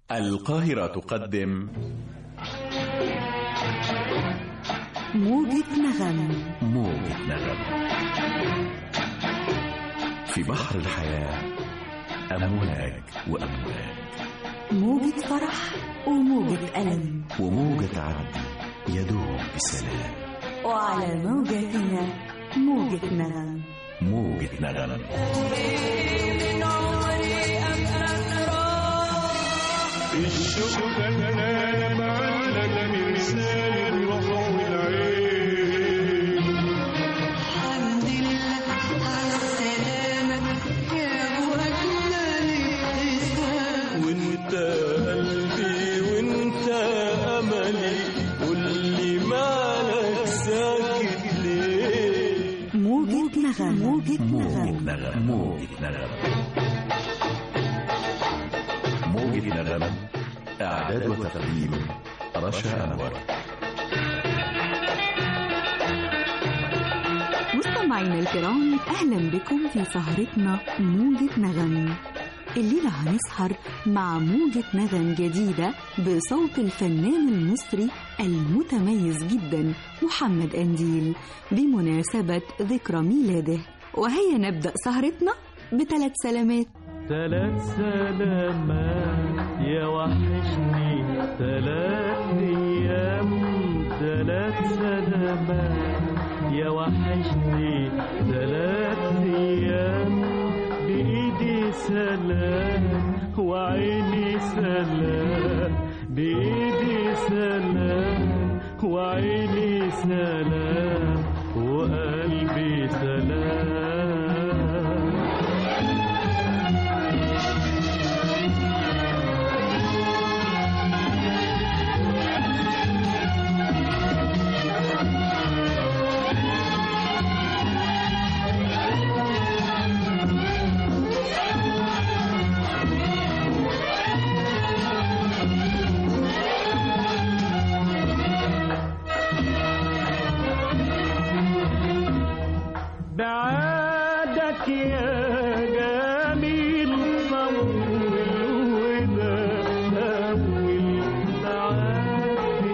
القاهرة تقدم موجة نغم موجة نغم في بحر الحياة أمواج وأمواج موجة فرح وموجة ألم وموجة عدل يدوم بسلام وعلى موجتنا موجة نغم موجة نغم الشوق كان معلق مرسال الروح والعين الحمد لله على السلامة يا أبو أجمل ابتسام وانت قلبي وانت املي قولي مالك ساكت ليه موجة نغم موجة موجة نغم نغم موجة نغم موجة نغم إعداد وتقديم رشا أنور مستمعينا الكرام أهلا بكم في سهرتنا موجة نغم الليلة هنسهر مع موجة نغم جديدة بصوت الفنان المصري المتميز جدا محمد أنديل بمناسبة ذكرى ميلاده وهيا نبدأ سهرتنا بثلاث سلامات ثلاث سلامات يا وحشني ثلاث ايام ثلاث سلامات يا وحشني ثلاث ايام بايدي سلام وعيني سلام بايدي سلام وعيني سلام وقلبي سلام بعادك يا جميل طول وده أول بعاد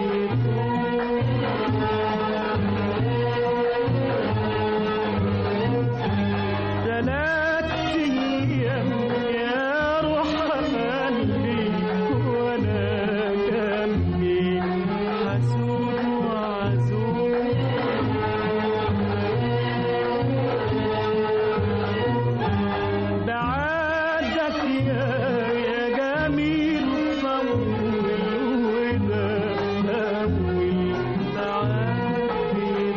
ثلاث أيام يا روح قلبي وأنا جنبي حسود وعزوز بعادك يا يا جميل طول وده أول بعاد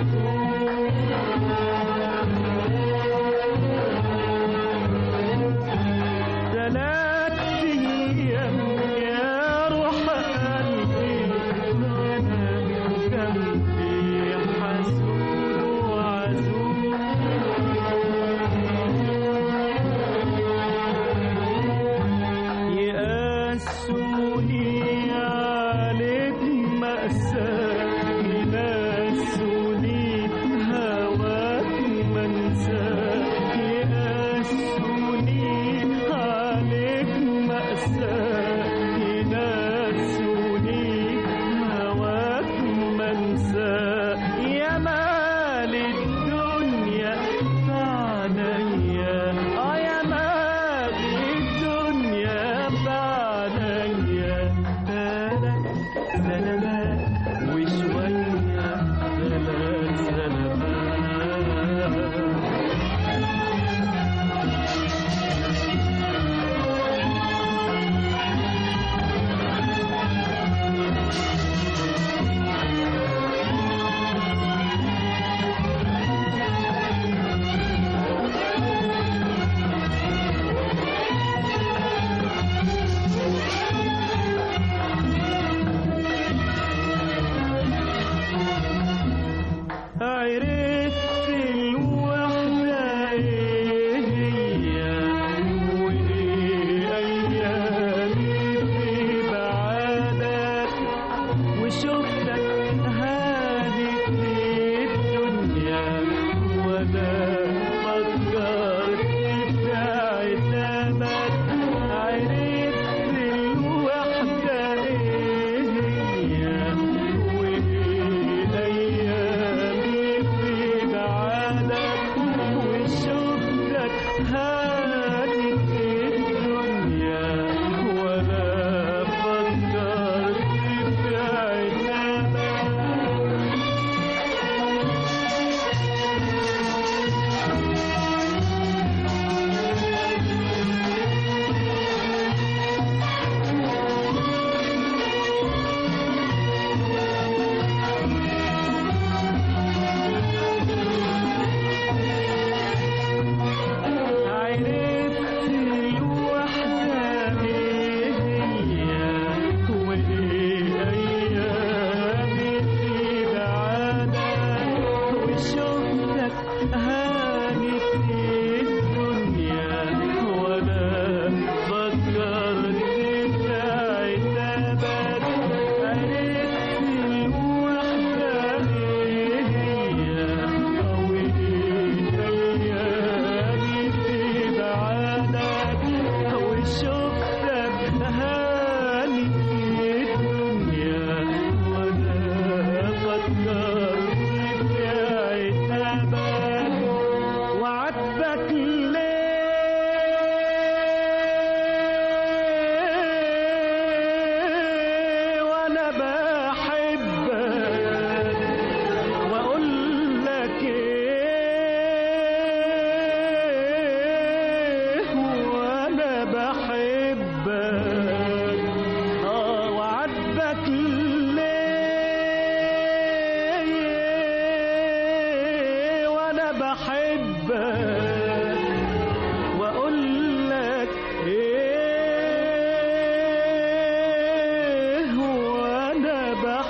ثلاث أيام يا روح قلبي وأنا جنبي حسود وعزوز يقاسوني عليك مأساة ينسوني هواك منساة يقاسوني عليك مأساة ينسوني هواك منساة يا مال الدنيا فعليا اه يا مال الدنيا فعليا ثلاث سلامات وشوية ثلاث سلامات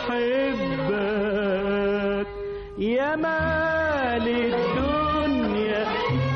بحبك يا مال الدنيا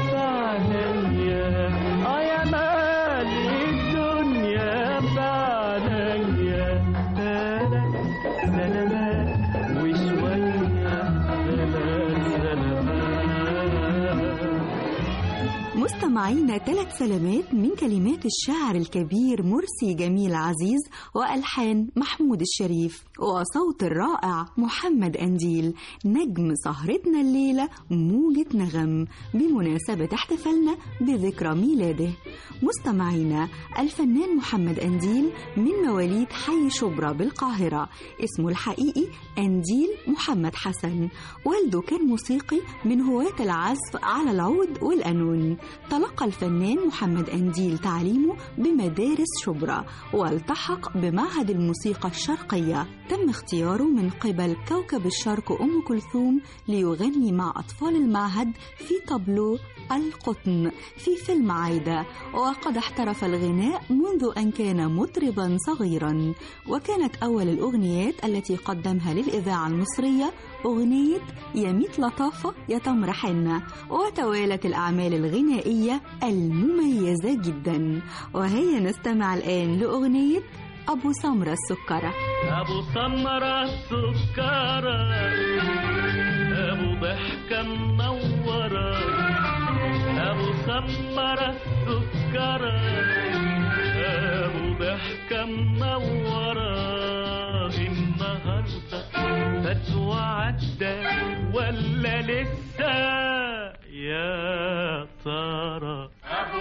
بعليا اه يا مال الدنيا بعليا سلام سلامات وشوية سلام سلامات مستمعينا ثلاث سلامات من كلمات الشاعر الكبير مرسي جميل عزيز وألحان محمود الشريف وصوت الرائع محمد أنديل نجم سهرتنا الليلة موجة نغم بمناسبة احتفالنا بذكرى ميلاده مستمعينا الفنان محمد أنديل من مواليد حي شبرا بالقاهرة اسمه الحقيقي أنديل محمد حسن والده كان موسيقي من هواة العزف على العود والقانون تلقى الفنان محمد أنديل تعليمه بمدارس شبرا والتحق بمعهد الموسيقى الشرقية تم اختياره من قبل كوكب الشرق أم كلثوم ليغني مع أطفال المعهد في طابلو القطن في فيلم عايدة وقد احترف الغناء منذ أن كان مطربا صغيرا وكانت أول الأغنيات التي قدمها للإذاعة المصرية أغنية يميت لطافة يا تمر حنة وتوالت الأعمال الغنائية المميزة جدا وهيا نستمع الآن لأغنية أبو سمرة السكرة أبو سمرة السكرة أبو ضحكة منورة أبو سمرة السكرة أبو ضحكة منورة النهاردة فات وعدى ولا لسه يا ترى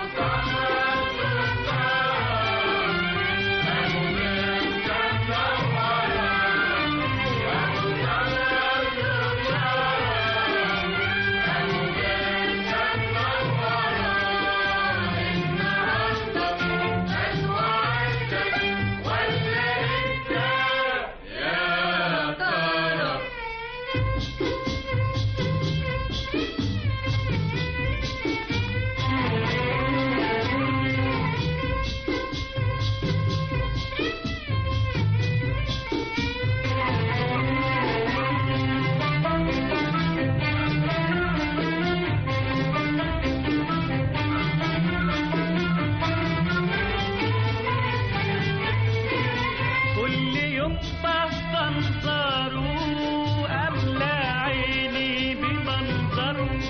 كل يوم بستنظره أملى عيني بمنظره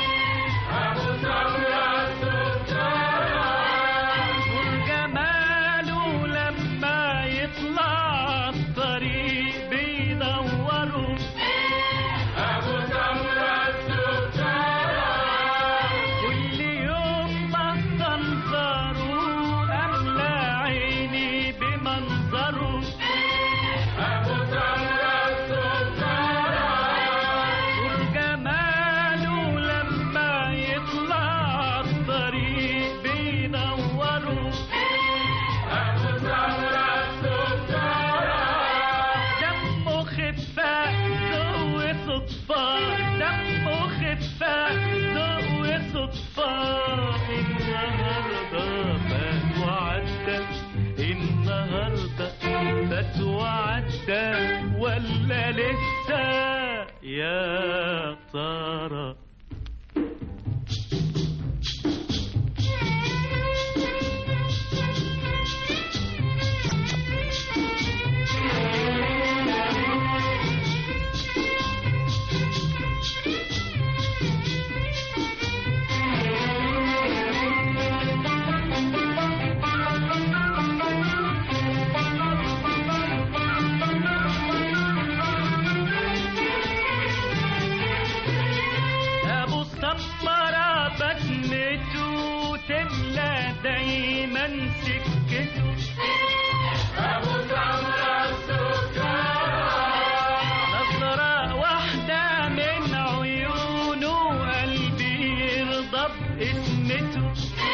وجماله لما يطلع الطريق بيدوره كل يوم بستنظره أملى عيني بمنظره وجماله لما يطلع الطريق بينوره دمه خفاف ذوق صدفة دمه خفاف ذوق صدفة النهاردة فات وعدى النهاردة فات وعدى ولا لسه يا ترى ابو السمرة بسمته تملى دايما سكته ابو سمرة نظرة واحدة من عيونه قلبي يرضى باسمته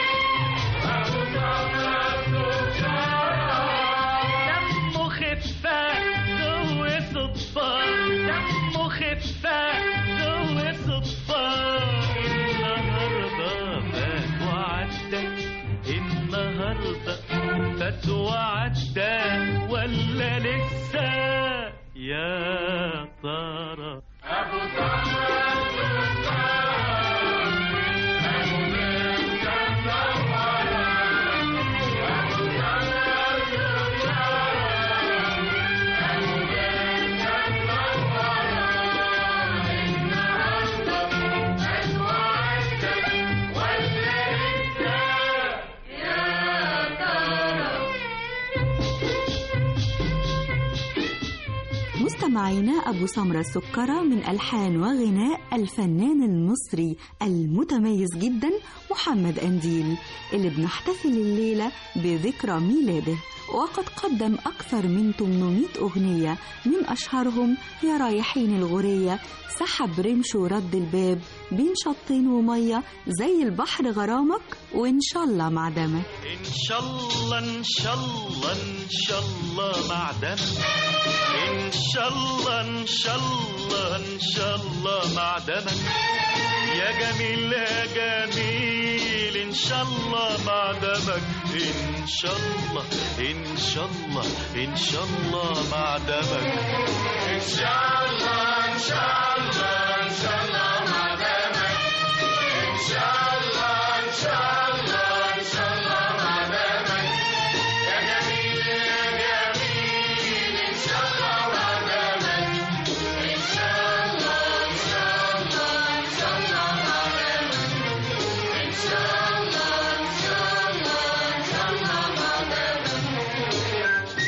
دمه خفاف جوه صدفة دمه خفاف جوه صدفة النهاردة فات وعدى النهاردة فات وعدى ولا لسه يا ترى مستمعينا أبو سمرة السكرة من ألحان وغناء الفنان المصري المتميز جدا محمد أنديل اللي بنحتفل الليلة بذكرى ميلاده وقد قدم أكثر من 800 أغنية من أشهرهم يا رايحين الغورية سحب رمش ورد الباب بين شطين ومية زي البحر غرامك وإن شاء الله مع دمك إن شاء الله إن شاء الله إن شاء الله معدنك إن شاء الله إن شاء الله إن شاء الله معدنك يا جميل يا جميل إن شاء الله معدنك إن شاء الله إن شاء الله إن شاء الله معدنك إن شاء الله إن شاء الله إن شاء الله معدنك إن شاء الله إن شاء الله إن شاء الله معدنك يا جميل يا جميل إن شاء الله معدنك إن شاء الله إن شاء الله إن شاء الله معدنك إن شاء الله إن شاء الله إن شاء الله معدنك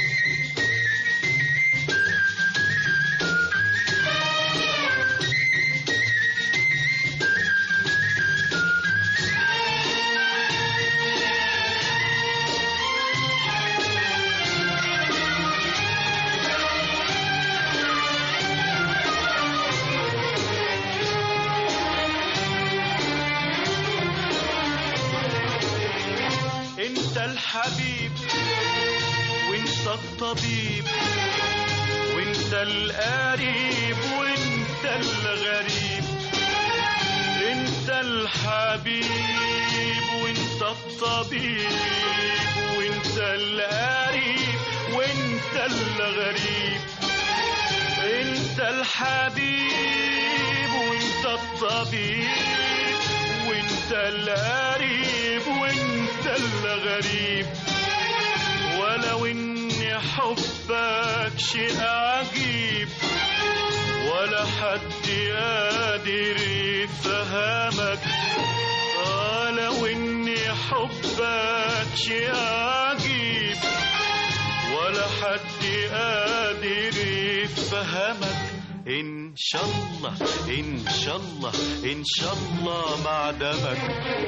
انت الحبيب وانت الطبيب وانت القريب وانت الغريب انت الحبيب وانت الطبيب وانت القريب وانت الغريب انت الحبيب وانت الطبيب وانت القريب وانت الغريب ولو ان حبك شيء عجيب ولا حد قادر يفهمك ولو ان حبك شيء عجيب ولا حد قادر يفهمك إن شاء الله إن شاء الله إن شاء الله مع دمك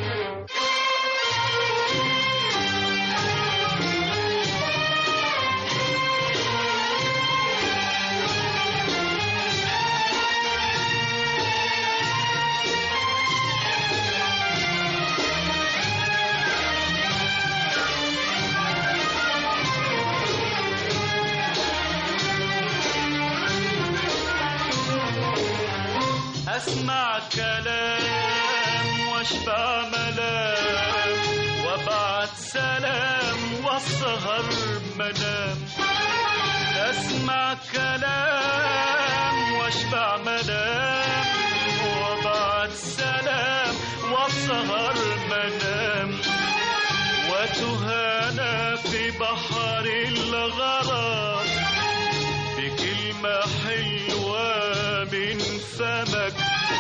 أسمع كلام واشبع ملام وابعت سلام واسهر منام أسمع كلام واشبع ملام وابعت سلام واسهر منام وتهانى في بحر الغرام بكلمة حلوة من فمك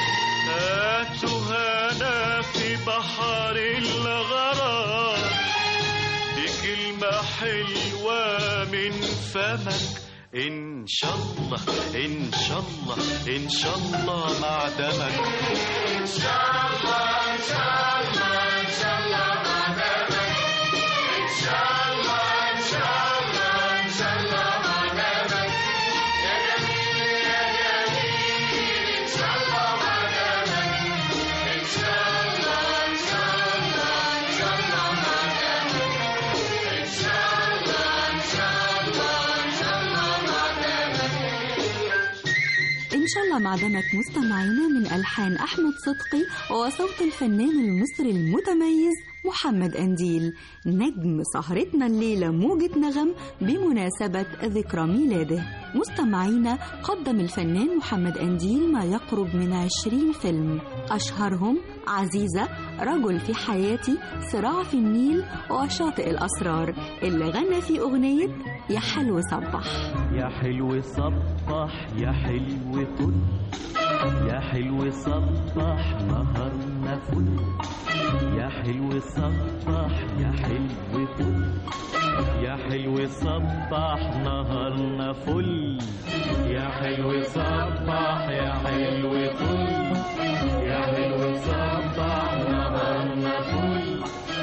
هاتهانا في بحر الغرام بكلمة حلوة من فمك إن شاء الله إن شاء الله إن شاء الله مع دمك إن شاء الله إن شاء الله إن شاء الله مع دمك إن شاء الله إن شاء الله إن شاء الله مع دمك يا جميل يا جميل إن شاء الله مع دمك إن شاء الله إن شاء الله إن شاء الله مع دمك إن شاء الله إن شاء الله إن شاء الله مع دمك إن شاء الله مع دمك مستمعينا من ألحان أحمد صدقي وصوت الفنان المصري المتميز محمد أنديل نجم سهرتنا الليلة موجة نغم بمناسبة ذكرى ميلاده مستمعينا قدم الفنان محمد أنديل ما يقرب من عشرين فيلم أشهرهم عزيزة رجل في حياتي صراع في النيل وشاطئ الأسرار اللي غنى في أغنية يا حلو صبح يا حلو صبح يا حلو طل يا حلو صبح نهارنا فل يا حلو صبح يا حلو طل يا حلو صبح نهارنا فل يا حلو صبح يا حلو طل يا حلو صبح نهارنا فل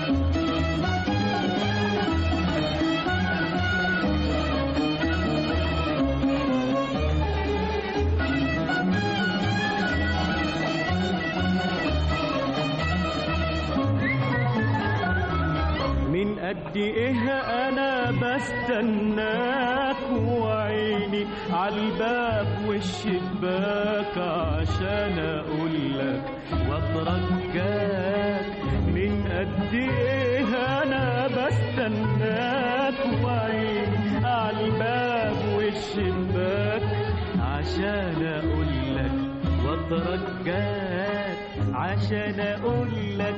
من قد ايه انا بستناك وعيني عالباب والشباك عشان اقولك واترجاك من قد ايه انا بستناك وعيني عالباب والشباك عشان اقولك واترجاك عشان اقولك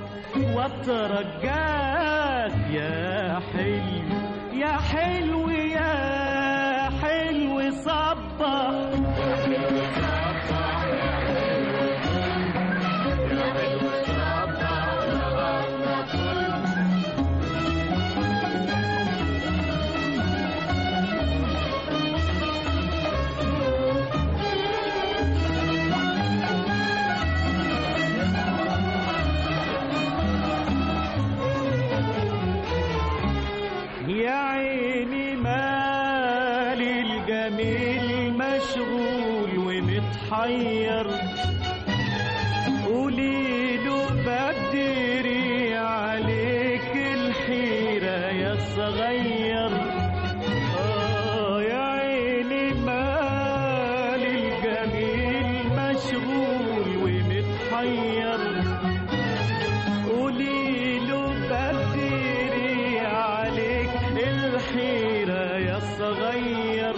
واترجاك يا حلو يا حلو يا حلو صبح يا عيني مالي الجميل مشغول ومتحير قولي له بدري عليك الحيرة يا صغير آه يا عيني مالي الجميل مشغول ومتحير قولي له بدري عليك الحيرة يا صغير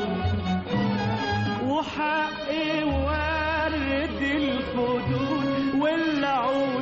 وحقي ورد الخدود والعود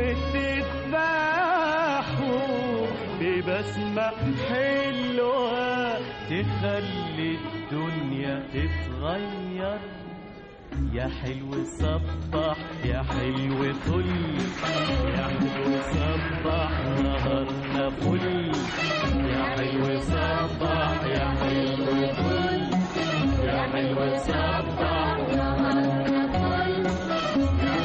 وتذبحوا ببسمة حلوة تخلي الدنيا تتغير يا حلو صبح يا حلو طل يا حلو صبح نهارنا فل يا حلو صبح يا حلو طل يا حلو صبح نهارنا فل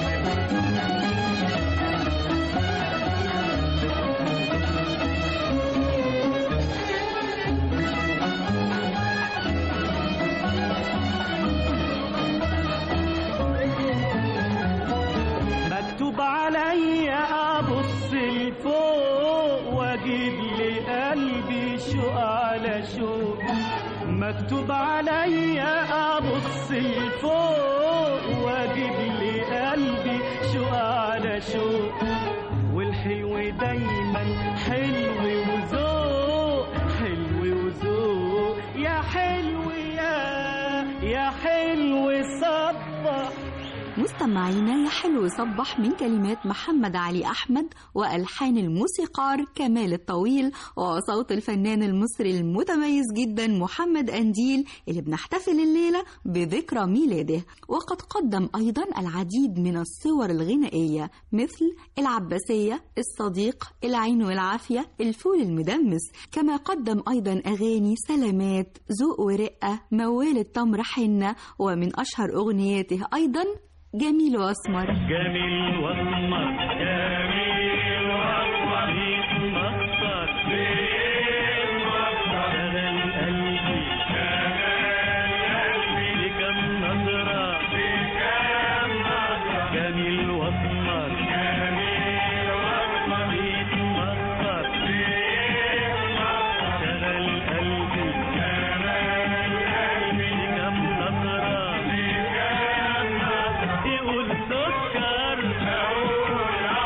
مكتوب عليا ابص لفوق واجيب لقلبي شوق على شوق مكتوب عليا ابص لفوق واجيب لقلبي شوق على شوق والحلو دايما حلو وذوق حلو وذوق يا حلو يا يا حلو صبح مستمعينا يا حلو صبح من كلمات محمد علي أحمد وألحان الموسيقار كمال الطويل وصوت الفنان المصري المتميز جدا محمد أنديل اللي بنحتفل الليلة بذكرى ميلاده وقد قدم أيضا العديد من الصور الغنائية مثل العباسية الصديق العين والعافية الفول المدمس كما قدم أيضا أغاني سلامات ذوق ورقة موال التمر حنة ومن أشهر أغنياته أيضا جميل وأسمر جميل واسمر جميل واسمر يتمطر شغل قلبي بكم نظرة جميل واسمر يتمطر شغل قلبي بكم نظرة يقول سكر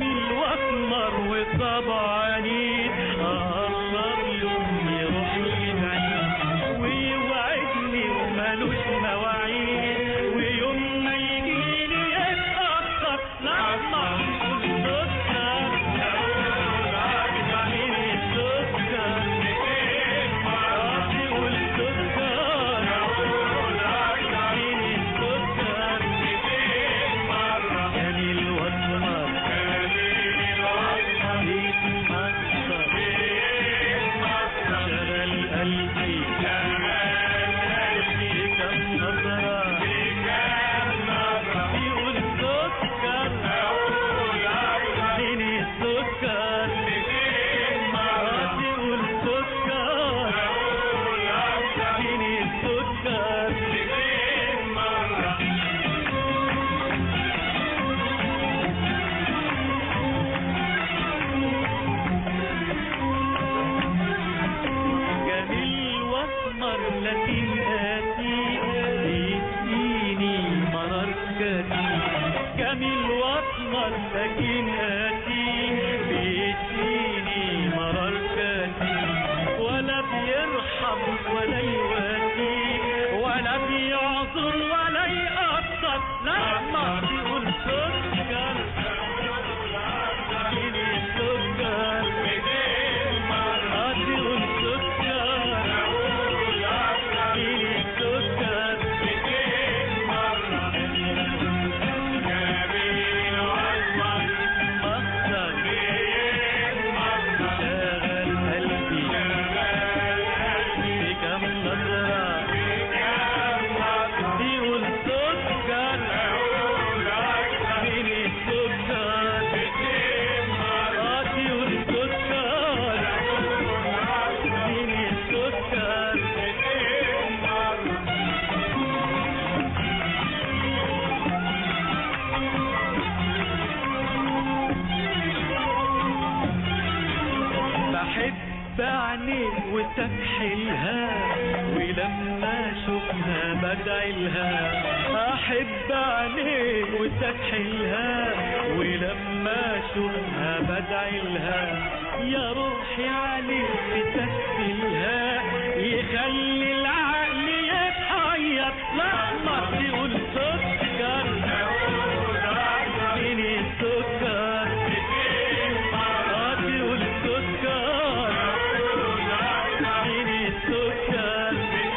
جميل واسمر وطبع عنيد اقرب يوم يروح يبعد ويوعدني ومالوش مواعيد ويوم ما يجيني يتأخر لما يقول سكر مين السكر يقول سكر مين السكر جميل واسمر بيتمخطر شغل قلبي كم نظرة يقول سكر مين السكر يقول سكر مين السكر جميل واسمر لكن قاسي بيديني مرار كاسي جميل واسمر لكن قاسي بيديني مرار كاسي ولا بيرحم ولا يواسي ولا بيعذر ولا يقصر لما بيقول سكر اديني السكر اديقول سكر اديني السكر مخسر شغل قلبي في كم نظرة بيقول سكر اديني السكر اديقول سكر اديني السكر بحب عينيك وتكحلها ولما اشوفها بدعي لها احب عينيك وتكحلها ولما اشوفها بدعي لها يا روحي عليك تكفلها يخلي العقل يتحير لما تقول سكر مين السكر تقول سكر مين السكر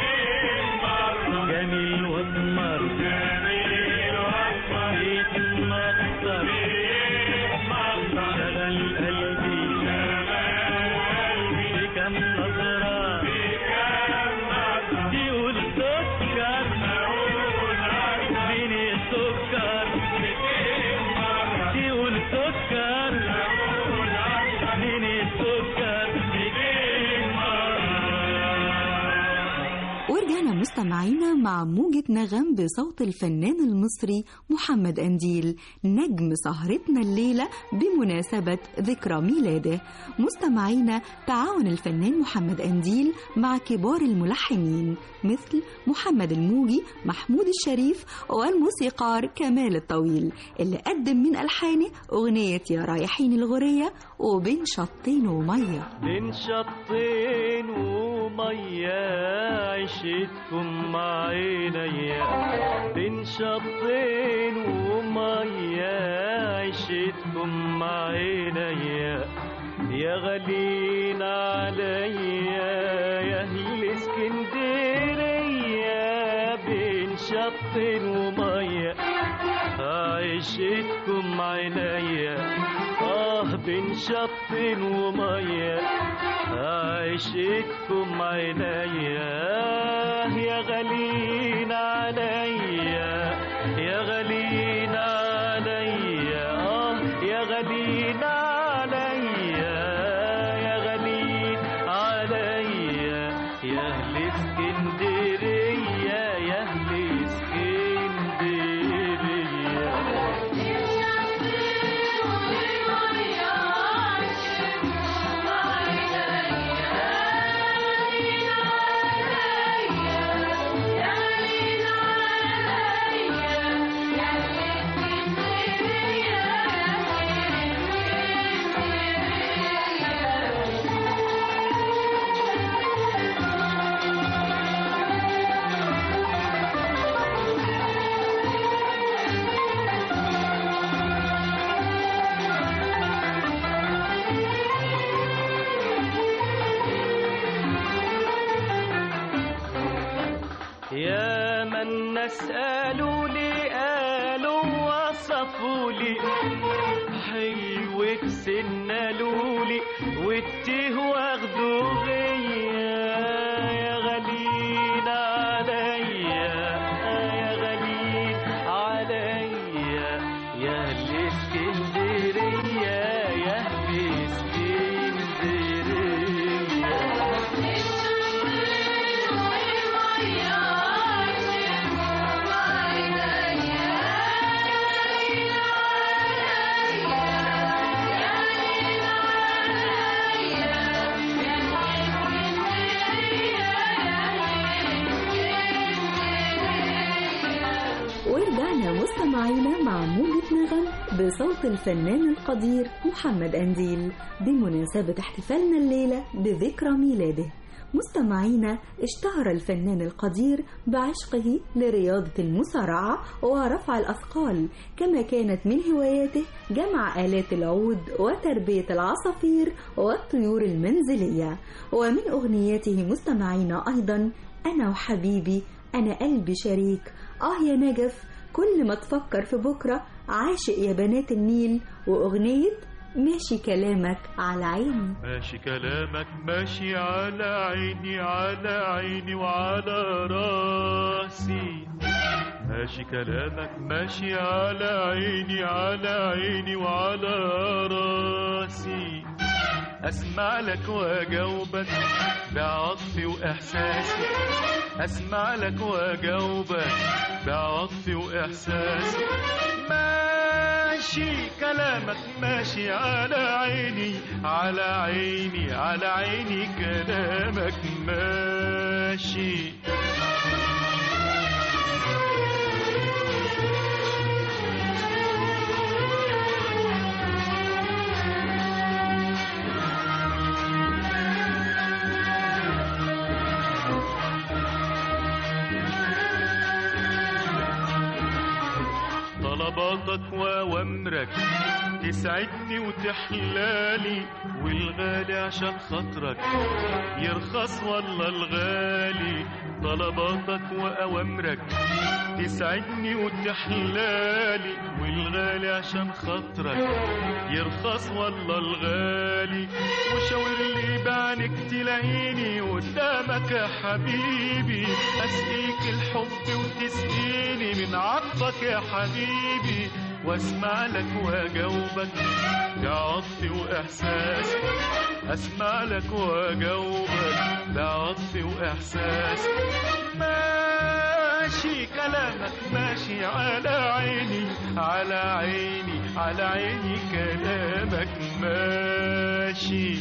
جميل واسمر يتمخطر شغل قلبي في كم نظرة تقول سكر مين السكر تقول سكر مين السكر ورجعنا مستمعينا مع موجة نغم بصوت الفنان المصري محمد أنديل نجم سهرتنا الليلة بمناسبة ذكرى ميلاده مستمعينا تعاون الفنان محمد أنديل مع كبار الملحنين مثل محمد الموجي محمود الشريف والموسيقار كمال الطويل اللي قدم من ألحانه أغنية يا رايحين الغرية وبين شطين ومية بين شطين ومية عشتكم مع عينيا بين شطين ومية عشتكم مع عينيا يا غالين عليا يا اهل اسكندرية بين شطين ومية عشتكم عينيا اه بين شط ومية عشتكم عينيا يا غالين عليا يا غالين عليا اه يا غالين عليا يا غالين عليا يا اهل اسكندريه يا اهل اسكندريه ناس قالوا لي قالوا وصفوا لي حلوة سنالوا لي والتيه واخدوا غيا يا غالين عليا يا غالين عليا يا اهل اسكندريه يا اهل اسكندريه ورجعنا مستمعينا مع موجة نغم بصوت الفنان القدير محمد أنديل بمناسبة احتفالنا الليلة بذكرى ميلاده مستمعينا اشتهر الفنان القدير بعشقه لرياضة المصارعة ورفع الأثقال كما كانت من هواياته جمع آلات العود وتربية العصافير والطيور المنزلية ومن أغنياته مستمعينا أيضا أنا وحبيبي أنا قلبي شريك آه يا نجف كل ما تفكر في بكرة عاشق يا بنات النيل وأغنية ماشي كلامك على عيني ماشي كلامك ماشي على عيني على عيني وعلى راسي ماشي كلامك ماشي على عيني على عيني وعلى راسي اسمع لك واجاوبك بعطفي واحساسي اسمع لك واجاوبك بعطفي واحساسي ماشي كلامك ماشي على عيني على عيني على عيني كلامك ماشي طلباتك وأوامرك تسعدني وتحلالي والغالي عشان خاطرك يرخص والله الغالي طلباتك وأوامرك تسعدني وتحلالي والغالي عشان خاطرك يرخص والله الغالي وشاور لي بعينك تلاقيني قدامك يا حبيبي اسقيك الحب وتسقيني من عطفك يا حبيبي واسمع لك واجاوبك بعطفي واحساسي اسمع لك واجاوبك بعطفي واحساسي ماشي كلامك ماشي على عيني على عيني على عيني كلامك ماشي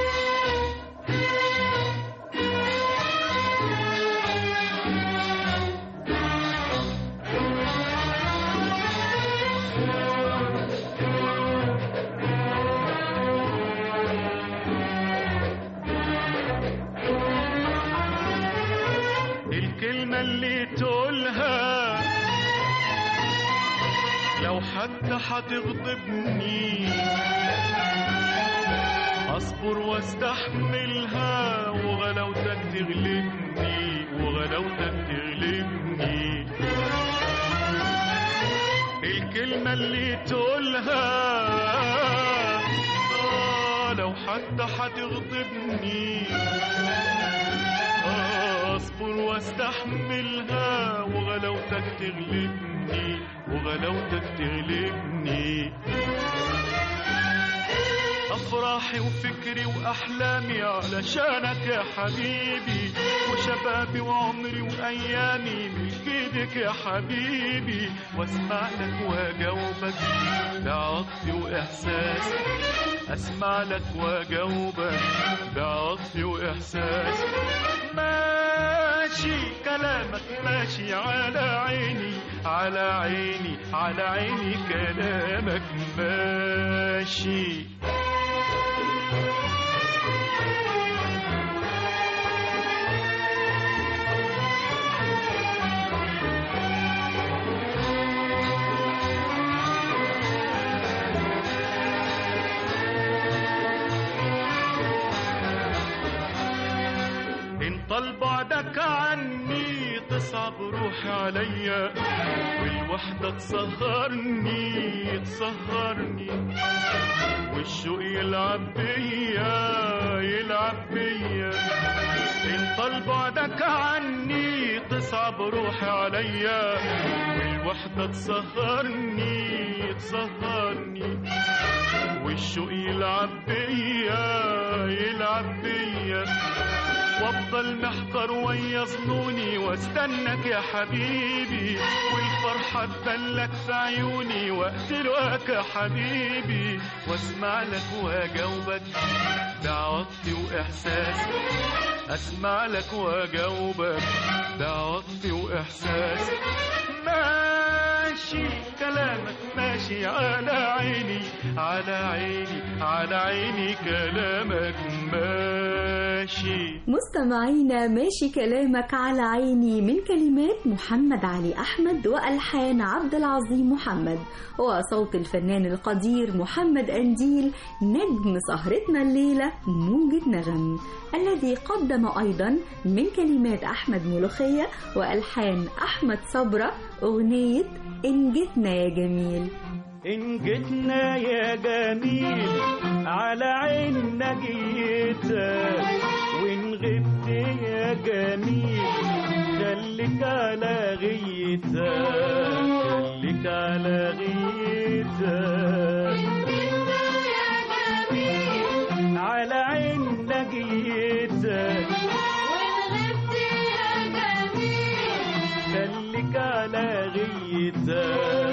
الكلمة اللي تقولها لو حتى هتغضبني اصبر واستحملها وغلاوتك تغلبني وغلاوتك تغلبني الكلمة اللي تقولها آه لو حتى هتغضبني اصبر واستحملها وغلاوتك تغلبني وغلاوتك تغلبني افراحي وفكري واحلامي علشانك يا حبيبي وشبابي وعمري وايامي ملك ايدك يا حبيبي واسمع لك واجاوبك بعطفي واحساسي اسمع لك واجاوبك بعطفي واحساسي ماشي كلامك ماشي على عيني على عيني على عيني كلامك ماشي ان طال بعدك عني تصعب روحي عليا والوحدة تسهرني تسهرني والشوق يلعب بيا يلعب بيا ان طال بعدك عني تصعب روحي عليا والوحدة تسهرني تسهرني والشوق يلعب بيا يلعب بيا وافضل محقر ويا ظنوني واستناك يا حبيبي والفرحة تبلك في عيوني واقتلك يا حبيبي واسمع لك واجاوبك بعواطفي واحساسي اسمع لك واجاوبك بعواطفي واحساسي ماشي كلامك ماشي على عيني على عيني على عيني كلامك ماشي مستمعينا ماشي كلامك على عيني من كلمات محمد علي أحمد وألحان عبد العظيم محمد وصوت الفنان القدير محمد أنديل نجم سهرتنا الليلة موجة نغم الذي قدم أيضا من كلمات أحمد ملوخية وألحان أحمد صبرة أغنية إن جتنا يا جميل إن جتنا يا جميل على عيننا جيتك وإن غبت يا جميل خليك على غيتك خليك على غيتك على عيننا جيتك خليك على غيتك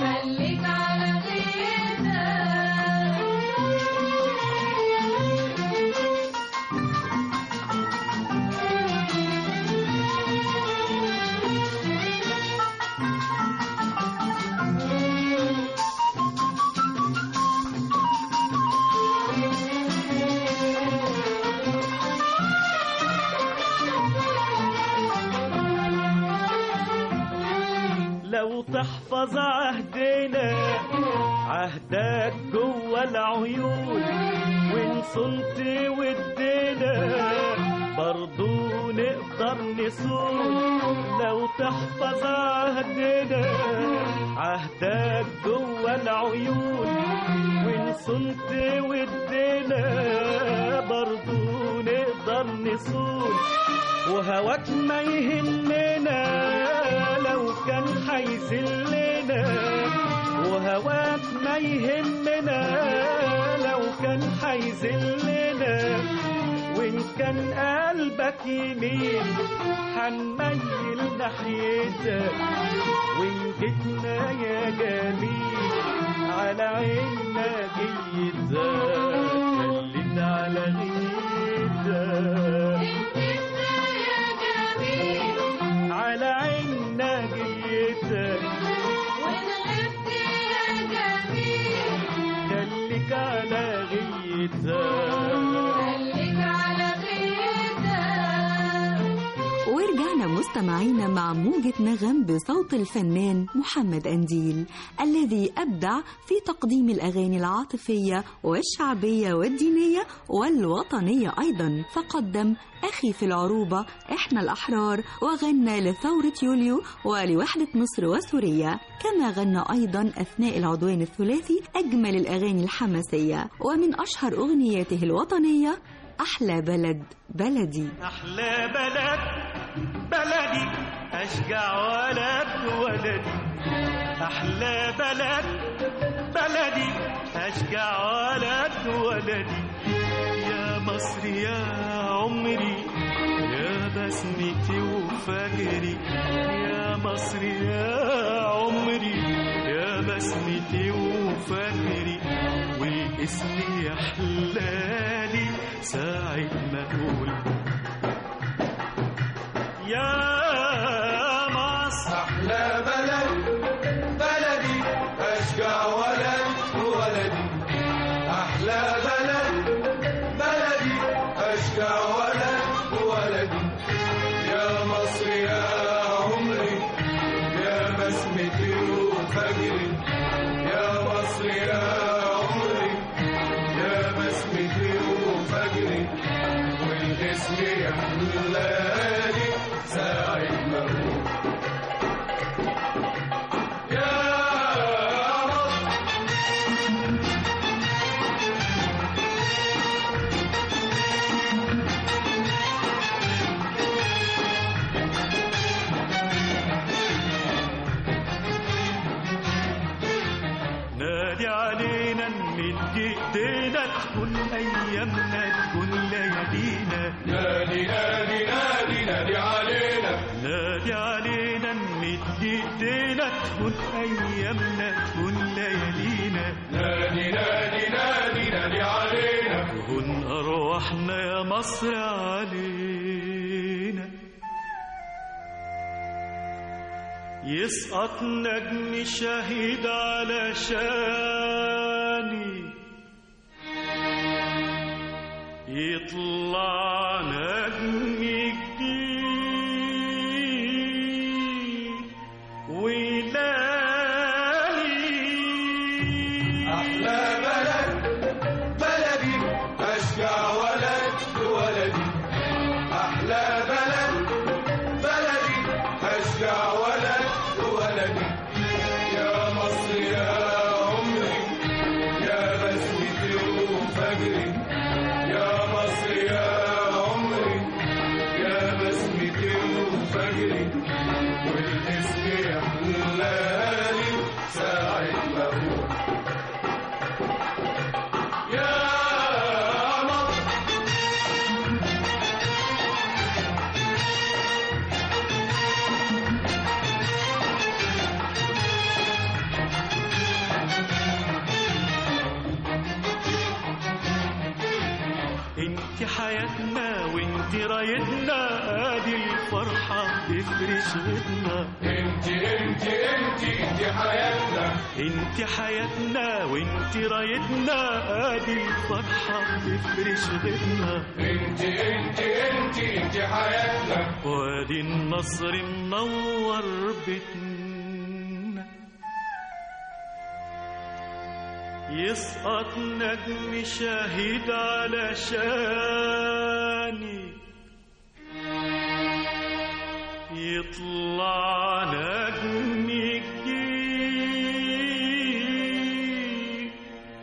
لو تحفظ عهدنا عهدك جوا العيون وان صنت ودنا برضو نقدر نصون لو تحفظ عهدنا عهدك جوا العيون وان صنت ودنا برضو نقدر نصون وهواك ما يهمنا لو كان حيذلنا وهواك ما يهمنا لو كان حيذلنا وإن كان قلبك يميل حنميل ناحيتك وإن جيتنا يا جميل على عيننا جيتك خليت على غيتك على عيننا جيتك خليك على غيتك ورجعنا مستمعينا مع موجة نغم بصوت الفنان محمد أنديل الذي أبدع في تقديم الأغاني العاطفية والشعبية والدينية والوطنية أيضا فقدم أخي في العروبة إحنا الأحرار وغنى لثورة يوليو ولوحدة مصر وسوريا كما غنى أيضا أثناء العدوان الثلاثي أجمل الأغاني الحماسية ومن أشهر أغنياته الوطنية أحلى بلد بلدي أحلى بلد بلدي أشجع ولد ولدي أحلى بلد بلدي أشجع ولد ولدي يا مصر يا عمري يا بسمتي وفجري يا مصر يا عمري يا بسمتي وفجري والاسم يحلالي ساعة ما أقول يا مصر أحلى بلد بلدي أشجع ولد ولدي أحلى بلد بلدي أشجع ولد ولدي يا مصر يا عمري يا بسمتي وفجري يا مصر يا عمري يا بسمتي وفجري والاسم يحلالي ساعة ما أقول بايدينا تكون ايامنا تكون ليالينا نادي نادي نادي نادي علينا نادي علينا نمد ايدينا تكون ايامنا تكون ليالينا نادي نادي نادي نادي علينا وهن ارواحنا يا مصر علينا يسقط نجم شهيد على شاني يطلع نجم جديد ويلاقي أحلى بلد بلدي أشجع ولد ولدي أحلى بلد بلدي أشجع ولد ولدي يا مصر يا عمري يا بسمتي وفجري يا مصر يا عمري يا بسمتي وفجري والاسم يحلالي ساعة ما أروح يا مصر انت حياتنا وانت رايتنا ادي الفرحة تفرش غيرنا انت انت انت انت حياتنا انت حياتنا وانت رايتنا ادي الفرحة تفرش غيرنا انت انت انت انت حياتنا وادي النصر منور بيتنا يسقط نجم شهيد على شاني يطلع نجم جديد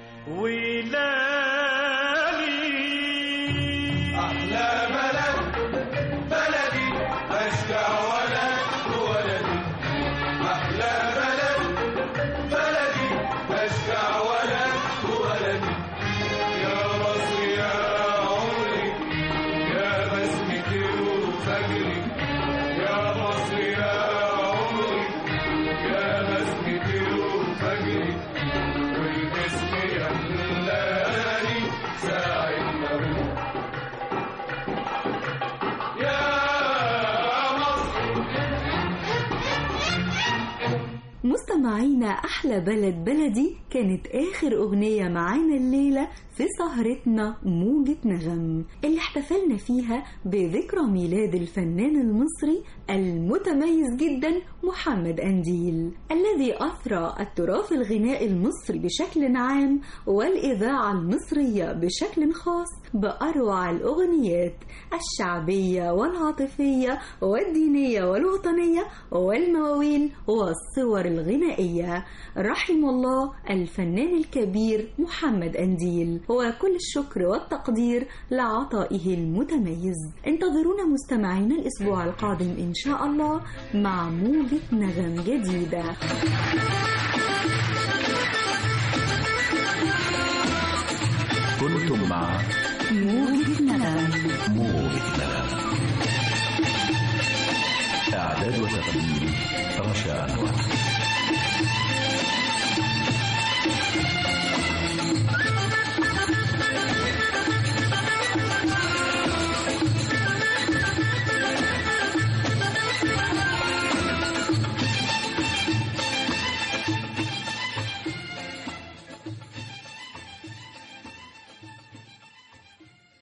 ويلاقي احلى بلد بلدي اشجع ولد ولدي احلى بلد بلدي اشجع ولد ولدي يا مصر يا عمري يا بسمتي وفجري يا مصر يا عمري يا بسمتي وفجري والاسم يحلالي ساعة ما أروح يا مصر مستمعينا أحلى بلد بلدي كانت آخر أغنية معانا الليلة في سهرتنا موجة نغم اللي احتفلنا فيها بذكرى ميلاد الفنان المصري المتميز جدا محمد أنديل الذي أثرى التراث الغنائي المصري بشكل عام والإذاعة المصرية بشكل خاص بأروع الأغنيات الشعبية والعاطفية والدينية والوطنية والمواويل والصور الغنائية رحم الله الفنان الكبير محمد أنديل وكل الشكر والتقدير لعطائه المتميز انتظرونا مستمعين الأسبوع القادم إن شاء الله مع موجة نغم جديدة كنتم مع موجة نغم موجة نغم إعداد وتقديم رشا أنور